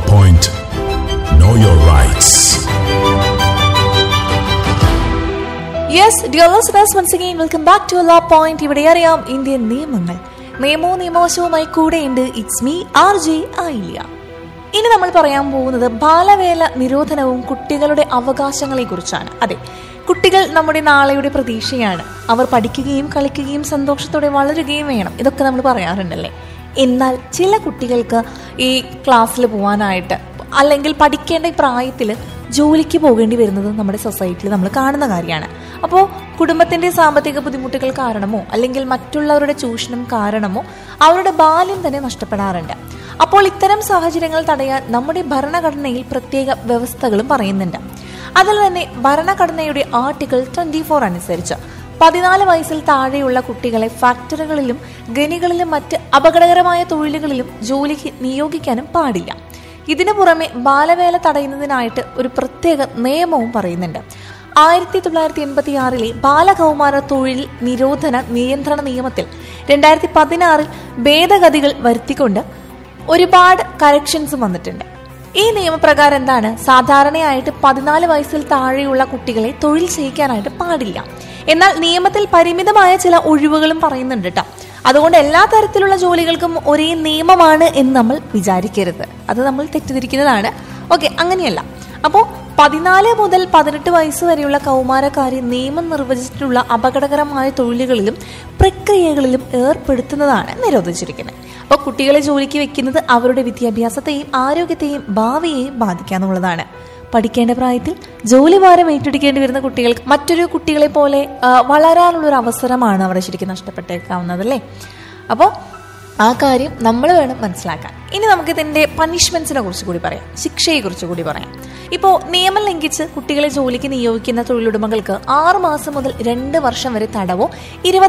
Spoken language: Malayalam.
point. Know your rights. Yes dear listeners once again welcome back to law point ഇവിടെ അറിയാം ഇന്ത്യൻ നിയമങ്ങൾ നിയമവും നിയമവശവുമായി കൂടെയുണ്ട് ഇറ്റ്സ് മീ ആർ ജെ ആയില്ല ഇനി നമ്മൾ പറയാൻ പോകുന്നത് ബാലവേല നിരോധനവും കുട്ടികളുടെ അവകാശങ്ങളെ കുറിച്ചാണ് അതെ കുട്ടികൾ നമ്മുടെ നാളെയുടെ പ്രതീക്ഷയാണ് അവർ പഠിക്കുകയും കളിക്കുകയും സന്തോഷത്തോടെ വളരുകയും വേണം ഇതൊക്കെ നമ്മൾ പറയാറുണ്ടല്ലേ എന്നാൽ ചില കുട്ടികൾക്ക് ഈ ക്ലാസ്സിൽ പോകാനായിട്ട് അല്ലെങ്കിൽ പഠിക്കേണ്ട ഈ പ്രായത്തിൽ ജോലിക്ക് പോകേണ്ടി വരുന്നത് നമ്മുടെ സൊസൈറ്റിയിൽ നമ്മൾ കാണുന്ന കാര്യമാണ് അപ്പോൾ കുടുംബത്തിന്റെ സാമ്പത്തിക ബുദ്ധിമുട്ടുകൾ കാരണമോ അല്ലെങ്കിൽ മറ്റുള്ളവരുടെ ചൂഷണം കാരണമോ അവരുടെ ബാല്യം തന്നെ നഷ്ടപ്പെടാറുണ്ട് അപ്പോൾ ഇത്തരം സാഹചര്യങ്ങൾ തടയാൻ നമ്മുടെ ഭരണഘടനയിൽ പ്രത്യേക വ്യവസ്ഥകളും പറയുന്നുണ്ട് അതിൽ തന്നെ ഭരണഘടനയുടെ ആർട്ടിക്കിൾ ട്വന്റി ഫോർ അനുസരിച്ച് പതിനാല് വയസ്സിൽ താഴെയുള്ള കുട്ടികളെ ഫാക്ടറികളിലും ഖനികളിലും മറ്റ് അപകടകരമായ തൊഴിലുകളിലും ജോലിക്ക് നിയോഗിക്കാനും പാടില്ല ഇതിനു പുറമെ ബാലവേല തടയുന്നതിനായിട്ട് ഒരു പ്രത്യേക നിയമവും പറയുന്നുണ്ട് ആയിരത്തി തൊള്ളായിരത്തി എൺപത്തി ആറിലെ ബാലകൗമാര തൊഴിൽ നിരോധന നിയന്ത്രണ നിയമത്തിൽ രണ്ടായിരത്തി പതിനാറിൽ ഭേദഗതികൾ വരുത്തിക്കൊണ്ട് ഒരുപാട് കറക്ഷൻസും വന്നിട്ടുണ്ട് ഈ നിയമപ്രകാരം എന്താണ് സാധാരണയായിട്ട് പതിനാല് വയസ്സിൽ താഴെയുള്ള കുട്ടികളെ തൊഴിൽ ചെയ്യിക്കാനായിട്ട് പാടില്ല എന്നാൽ നിയമത്തിൽ പരിമിതമായ ചില ഒഴിവുകളും പറയുന്നുണ്ട് കേട്ടോ അതുകൊണ്ട് എല്ലാ തരത്തിലുള്ള ജോലികൾക്കും ഒരേ നിയമമാണ് എന്ന് നമ്മൾ വിചാരിക്കരുത് അത് നമ്മൾ തെറ്റിദ്ധരിക്കുന്നതാണ് ഓക്കെ അങ്ങനെയല്ല അപ്പോൾ പതിനാല് മുതൽ പതിനെട്ട് വയസ്സ് വരെയുള്ള കൗമാരക്കാരെ നിയമം നിർവചിച്ചിട്ടുള്ള അപകടകരമായ തൊഴിലുകളിലും പ്രക്രിയകളിലും ഏർപ്പെടുത്തുന്നതാണ് നിരോധിച്ചിരിക്കുന്നത് അപ്പോൾ കുട്ടികളെ ജോലിക്ക് വെക്കുന്നത് അവരുടെ വിദ്യാഭ്യാസത്തെയും ആരോഗ്യത്തെയും ഭാവിയെയും ബാധിക്കാന്നുള്ളതാണ് പഠിക്കേണ്ട പ്രായത്തിൽ ജോലി ഭാരം ഏറ്റെടുക്കേണ്ടി വരുന്ന കുട്ടികൾക്ക് മറ്റൊരു കുട്ടികളെ പോലെ ആ, വളരാനുള്ള ഒരു അവസരമാണ് അവിടെ ശരിക്കും നഷ്ടപ്പെട്ടേക്കാവുന്നത് അല്ലേ അപ്പോൾ ആ കാര്യം നമ്മൾ വേണം മനസ്സിലാക്കാൻ ഇനി നമുക്ക് ഇതിന്റെ പണിഷ്മെന്റ്സിനെ കുറിച്ച് കൂടി പറയാം ശിക്ഷയെ കുറിച്ച് കൂടി പറയാം ഇപ്പോൾ നിയമം ലംഘിച്ച് കുട്ടികളെ ജോലിക്ക് നിയോഗിക്കുന്ന തൊഴിലുടമകൾക്ക് ആറ് മാസം മുതൽ രണ്ട് വർഷം വരെ തടവോ ഇരുപത്